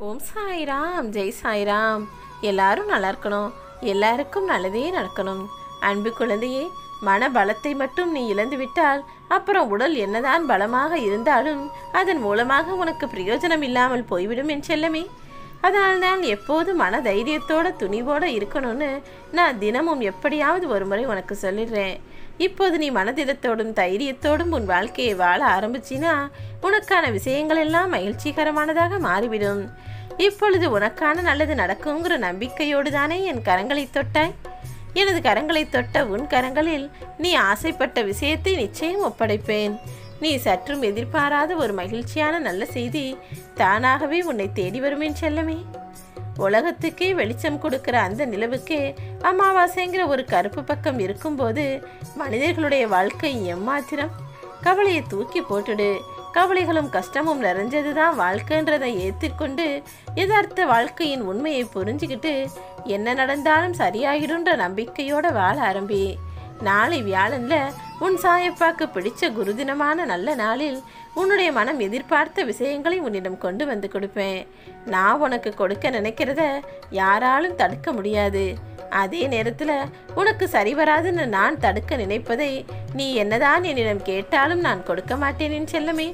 ஓம் சாய்ராம் ஜெய் சாய்ராம் எல்லாரும் நல்லா இருக்கணும் எல்லாருக்கும் நல்லதே நடக்கணும் அன்பு குழந்தையே மன பலத்தை மட்டும் நீ இழந்து விட்டால் அப்புறம் உடல் என்னதான் பலமாக இருந்தாலும் அதன் மூலமாக உனக்கு பிரயோஜனம் இல்லாமல் போய்விடும் என் செல்லமே அதனால்தான் எப்போதும் மன தைரியத்தோட துணிவோட இருக்கணும்னு நான் தினமும் எப்படியாவது ஒரு முறை உனக்கு சொல்லிடுறேன் இப்போது நீ மனதிடத்தோடும் தைரியத்தோடும் உன் வாழ்க்கையை வாழ ஆரம்பிச்சினா உனக்கான விஷயங்கள் எல்லாம் மகிழ்ச்சிகரமானதாக மாறிவிடும் இப்பொழுது உனக்கான நல்லது நடக்குங்கிற நம்பிக்கையோடு தானே என் கரங்களை தொட்டாய் எனது கரங்களை தொட்ட உன் கரங்களில் நீ ஆசைப்பட்ட விஷயத்தை நிச்சயம் ஒப்படைப்பேன் நீ சற்றும் எதிர்பாராத ஒரு மகிழ்ச்சியான நல்ல செய்தி தானாகவே உன்னை தேடி வருமேன் செல்லமே உலகத்துக்கே வெளிச்சம் கொடுக்கிற அந்த நிலவுக்கே அமாவாசைங்கிற ஒரு கருப்பு பக்கம் இருக்கும்போது மனிதர்களுடைய வாழ்க்கை எம்மாத்திரம் கவலையை தூக்கி போட்டுடு கவலைகளும் கஷ்டமும் நிறைஞ்சதுதான் வாழ்க்கைன்றதை ஏற்றுக்கொண்டு யதார்த்த வாழ்க்கையின் உண்மையை புரிஞ்சுக்கிட்டு என்ன நடந்தாலும் சரியாகிடுன்ற நம்பிக்கையோட வாழ ஆரம்பி நாளை வியாழன்ல உன் சாயப்பாக்கு பிடிச்ச குருதினமான நல்ல நாளில் உன்னுடைய மனம் எதிர்பார்த்த விஷயங்களை உன்னிடம் கொண்டு வந்து கொடுப்பேன் நான் உனக்கு கொடுக்க நினைக்கிறத யாராலும் தடுக்க முடியாது அதே நேரத்தில் உனக்கு சரி வராதுன்னு நான் தடுக்க நினைப்பதை நீ என்னதான் என்னிடம் கேட்டாலும் நான் கொடுக்க மாட்டேன் என் செல்லமே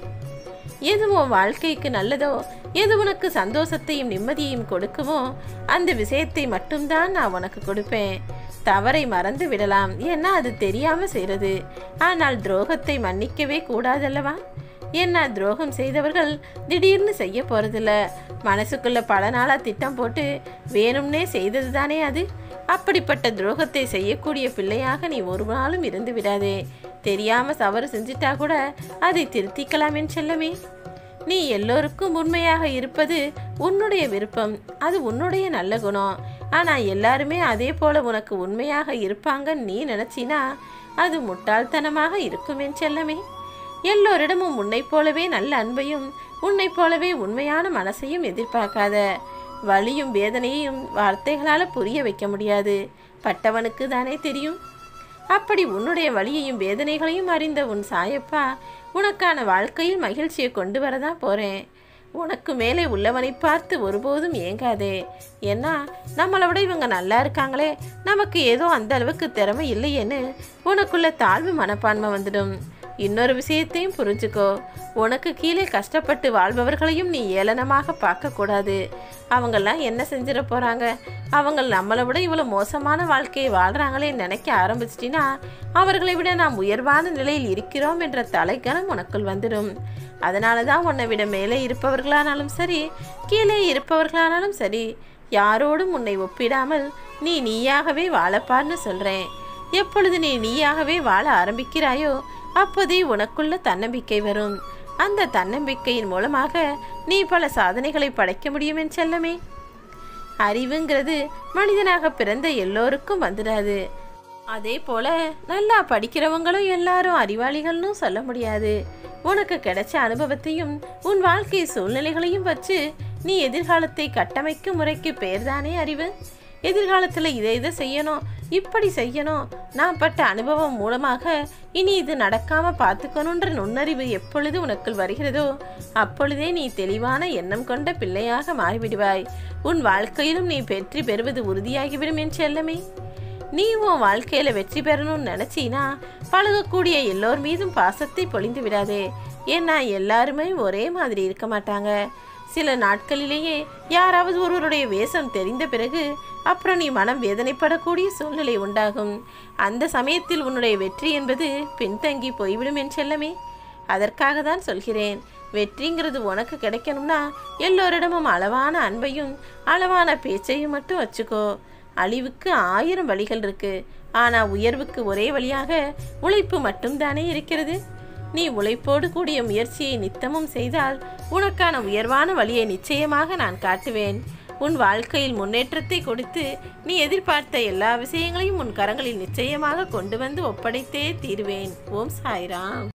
எது உன் வாழ்க்கைக்கு நல்லதோ எது உனக்கு சந்தோஷத்தையும் நிம்மதியையும் கொடுக்குமோ அந்த விஷயத்தை மட்டும்தான் நான் உனக்கு கொடுப்பேன் தவறை மறந்து விடலாம் ஏன்னா அது தெரியாம செய்யறது ஆனால் துரோகத்தை மன்னிக்கவே கூடாதல்லவா என்ன துரோகம் செய்தவர்கள் திடீர்னு செய்ய போறதில்ல மனசுக்குள்ள பல நாளா திட்டம் போட்டு வேணும்னே செய்தது தானே அது அப்படிப்பட்ட துரோகத்தை செய்யக்கூடிய பிள்ளையாக நீ ஒரு நாளும் இருந்து விடாதே தெரியாம தவறு செஞ்சிட்டா கூட அதை திருத்திக்கலாம் என் செல்லமே நீ எல்லோருக்கும் உண்மையாக இருப்பது உன்னுடைய விருப்பம் அது உன்னுடைய நல்ல குணம் ஆனா எல்லாருமே அதே போல உனக்கு உண்மையாக இருப்பாங்கன்னு நீ நினைச்சினா அது முட்டாள்தனமாக இருக்கும் என் செல்லமே எல்லோரிடமும் உன்னைப் போலவே நல்ல அன்பையும் உன்னைப் போலவே உண்மையான மனசையும் எதிர்பார்க்காத வலியும் வேதனையையும் வார்த்தைகளால் புரிய வைக்க முடியாது பட்டவனுக்கு தானே தெரியும் அப்படி உன்னுடைய வலியையும் வேதனைகளையும் அறிந்த உன் சாயப்பா உனக்கான வாழ்க்கையில் மகிழ்ச்சியை கொண்டு வரதான் போறேன் உனக்கு மேலே உள்ளவனை பார்த்து ஒருபோதும் ஏங்காதே ஏன்னா நம்மளை விட இவங்க நல்லா இருக்காங்களே நமக்கு ஏதோ அந்த அளவுக்கு திறமை இல்லையேன்னு உனக்குள்ள தாழ்வு மனப்பான்மை வந்துடும் இன்னொரு விஷயத்தையும் புரிஞ்சுக்கோ உனக்கு கீழே கஷ்டப்பட்டு வாழ்பவர்களையும் நீ ஏளனமாக பார்க்கக்கூடாது அவங்கெல்லாம் என்ன செஞ்சிட போகிறாங்க அவங்க நம்மளை விட இவ்வளோ மோசமான வாழ்க்கையை வாழ்கிறாங்களே நினைக்க ஆரம்பிச்சிட்டினா அவர்களை விட நாம் உயர்வான நிலையில் இருக்கிறோம் என்ற தலைக்கணம் உனக்குள் வந்துடும் அதனால தான் உன்னை விட மேலே இருப்பவர்களானாலும் சரி கீழே இருப்பவர்களானாலும் சரி யாரோடும் உன்னை ஒப்பிடாமல் நீ நீயாகவே வாழப்பார்னு சொல்கிறேன் எப்பொழுது நீ நீயாகவே வாழ ஆரம்பிக்கிறாயோ அப்போதே உனக்குள்ள தன்னம்பிக்கை வரும் அந்த தன்னம்பிக்கையின் மூலமாக நீ பல சாதனைகளை படைக்க முடியும் என் செல்லமே அறிவுங்கிறது மனிதனாக பிறந்த எல்லோருக்கும் வந்துடாது அதே போல நல்லா படிக்கிறவங்களும் எல்லாரும் அறிவாளிகள்னு சொல்ல முடியாது உனக்கு கிடைச்ச அனுபவத்தையும் உன் வாழ்க்கை சூழ்நிலைகளையும் வச்சு நீ எதிர்காலத்தை கட்டமைக்கும் முறைக்கு பேர்தானே அறிவு எதிர்காலத்தில் இதை இதை செய்யணும் இப்படி செய்யணும் நான் பட்ட அனுபவம் மூலமாக இனி இது நடக்காம பார்த்துக்கணுன்ற நுண்ணறிவு எப்பொழுது உனக்குள் வருகிறதோ அப்பொழுதே நீ தெளிவான எண்ணம் கொண்ட பிள்ளையாக மாறிவிடுவாய் உன் வாழ்க்கையிலும் நீ வெற்றி பெறுவது உறுதியாகிவிடும் என் செல்லமே நீ உன் வாழ்க்கையில வெற்றி பெறணும்னு நினைச்சீனா பழகக்கூடிய எல்லோர் மீதும் பாசத்தை பொழிந்து விடாதே ஏன்னா எல்லாருமே ஒரே மாதிரி இருக்க மாட்டாங்க சில நாட்களிலேயே யாராவது ஒருவருடைய வேஷம் தெரிந்த பிறகு அப்புறம் நீ மனம் வேதனைப்படக்கூடிய சூழ்நிலை உண்டாகும் அந்த சமயத்தில் உன்னுடைய வெற்றி என்பது பின்தங்கி போய்விடும் என் செல்லமே அதற்காக தான் சொல்கிறேன் வெற்றிங்கிறது உனக்கு கிடைக்கணும்னா எல்லோரிடமும் அளவான அன்பையும் அளவான பேச்சையும் மட்டும் வச்சுக்கோ அழிவுக்கு ஆயிரம் வழிகள் இருக்கு ஆனா உயர்வுக்கு ஒரே வழியாக உழைப்பு மட்டும்தானே இருக்கிறது நீ உழைப்போடு கூடிய முயற்சியை நித்தமும் செய்தால் உனக்கான உயர்வான வழியை நிச்சயமாக நான் காட்டுவேன் உன் வாழ்க்கையில் முன்னேற்றத்தை கொடுத்து நீ எதிர்பார்த்த எல்லா விஷயங்களையும் உன் கரங்களில் நிச்சயமாக கொண்டு வந்து ஒப்படைத்தே தீருவேன் ஓம் சாய்ராம்